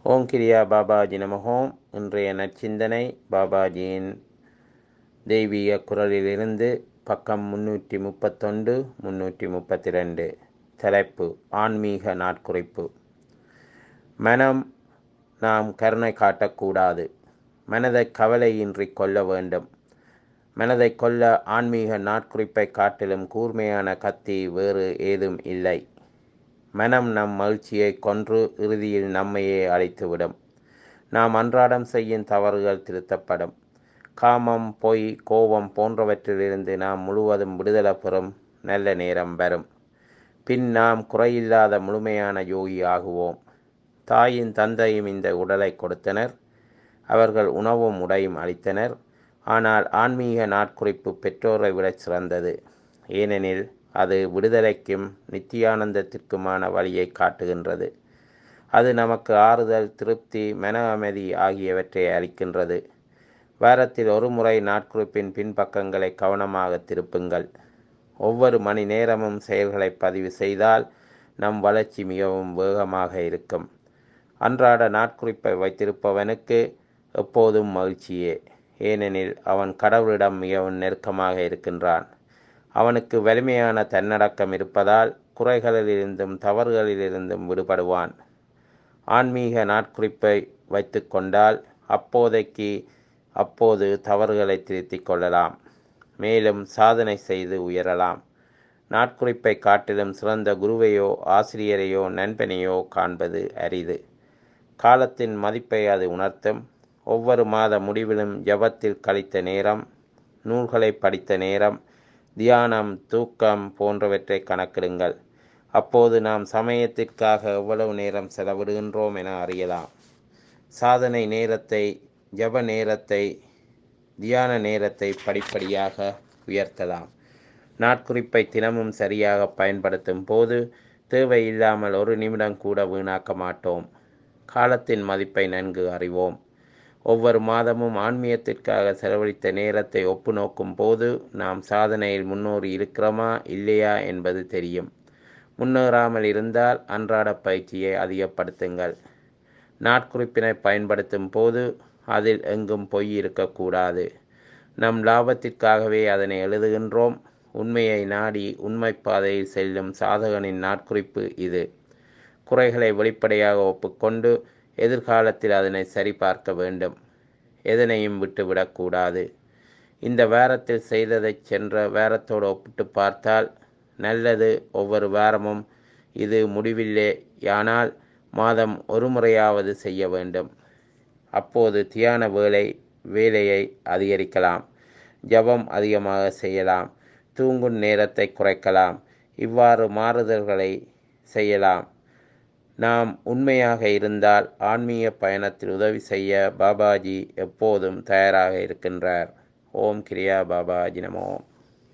ஓம் கிரியா பாபாஜி நமகோம் இன்றைய நற்சிந்தனை பாபாஜியின் தெய்வீக குரலிலிருந்து பக்கம் முன்னூற்றி முப்பத்தொன்று முன்னூற்றி முப்பத்தி ரெண்டு தலைப்பு ஆன்மீக நாட்குறிப்பு மனம் நாம் கருணை காட்டக்கூடாது மனதை கவலையின்றி கொள்ள வேண்டும் மனதை கொல்ல ஆன்மீக நாட்குறிப்பை காட்டிலும் கூர்மையான கத்தி வேறு ஏதும் இல்லை மனம் நம் மகிழ்ச்சியை கொன்று இறுதியில் நம்மையே அழித்துவிடும் நாம் அன்றாடம் செய்யும் தவறுகள் திருத்தப்படும் காமம் பொய் கோபம் போன்றவற்றிலிருந்து நாம் முழுவதும் விடுதலை பெறும் நல்ல நேரம் வரும் பின் நாம் குறையில்லாத முழுமையான யோகி ஆகுவோம் தாயின் தந்தையும் இந்த உடலை கொடுத்தனர் அவர்கள் உணவும் உடையும் அளித்தனர் ஆனால் ஆன்மீக நாட்குறிப்பு பெற்றோரை விட சிறந்தது ஏனெனில் அது விடுதலைக்கும் நித்தியானந்தத்திற்குமான வழியை காட்டுகின்றது அது நமக்கு ஆறுதல் திருப்தி மன அமைதி ஆகியவற்றை அளிக்கின்றது வாரத்தில் ஒரு முறை நாட்குறிப்பின் பின்பக்கங்களை கவனமாக திருப்புங்கள் ஒவ்வொரு மணி நேரமும் செயல்களை பதிவு செய்தால் நம் வளர்ச்சி மிகவும் வேகமாக இருக்கும் அன்றாட நாட்குறிப்பை வைத்திருப்பவனுக்கு எப்போதும் மகிழ்ச்சியே ஏனெனில் அவன் கடவுளிடம் மிகவும் நெருக்கமாக இருக்கின்றான் அவனுக்கு வலிமையான தன்னடக்கம் இருப்பதால் குறைகளிலிருந்தும் தவறுகளிலிருந்தும் விடுபடுவான் ஆன்மீக நாட்குறிப்பை வைத்து கொண்டால் அப்போதைக்கு அப்போது தவறுகளை திருத்திக் கொள்ளலாம் மேலும் சாதனை செய்து உயரலாம் நாட்குறிப்பை காட்டிலும் சிறந்த குருவையோ ஆசிரியரையோ நண்பனையோ காண்பது அரிது காலத்தின் மதிப்பை அது உணர்த்தும் ஒவ்வொரு மாத முடிவிலும் ஜபத்தில் கழித்த நேரம் நூல்களை படித்த நேரம் தியானம் தூக்கம் போன்றவற்றை கணக்கிடுங்கள் அப்போது நாம் சமயத்திற்காக எவ்வளவு நேரம் செலவிடுகின்றோம் என அறியலாம் சாதனை நேரத்தை ஜப நேரத்தை தியான நேரத்தை படிப்படியாக உயர்த்தலாம் நாட்குறிப்பை தினமும் சரியாக பயன்படுத்தும் போது தேவையில்லாமல் ஒரு நிமிடம் கூட வீணாக்க மாட்டோம் காலத்தின் மதிப்பை நன்கு அறிவோம் ஒவ்வொரு மாதமும் ஆன்மீகத்திற்காக செலவழித்த நேரத்தை ஒப்பு நோக்கும் போது நாம் சாதனையில் முன்னோறி இருக்கிறோமா இல்லையா என்பது தெரியும் முன்னேறாமல் இருந்தால் அன்றாட பயிற்சியை அதிகப்படுத்துங்கள் நாட்குறிப்பினை பயன்படுத்தும் போது அதில் எங்கும் பொய் இருக்கக்கூடாது நம் லாபத்திற்காகவே அதனை எழுதுகின்றோம் உண்மையை நாடி உண்மை பாதையில் செல்லும் சாதகனின் நாட்குறிப்பு இது குறைகளை வெளிப்படையாக ஒப்புக்கொண்டு எதிர்காலத்தில் அதனை சரிபார்க்க வேண்டும் எதனையும் விட்டுவிடக்கூடாது இந்த வாரத்தில் செய்ததை சென்ற வாரத்தோடு ஒப்பிட்டு பார்த்தால் நல்லது ஒவ்வொரு வாரமும் இது முடிவில்லை ஆனால் மாதம் ஒரு முறையாவது செய்ய வேண்டும் அப்போது தியான வேலை வேலையை அதிகரிக்கலாம் ஜபம் அதிகமாக செய்யலாம் தூங்கும் நேரத்தை குறைக்கலாம் இவ்வாறு மாறுதல்களை செய்யலாம் நாம் உண்மையாக இருந்தால் ஆன்மீக பயணத்தில் உதவி செய்ய பாபாஜி எப்போதும் தயாராக இருக்கின்றார் ஓம் கிரியா பாபாஜி நமோ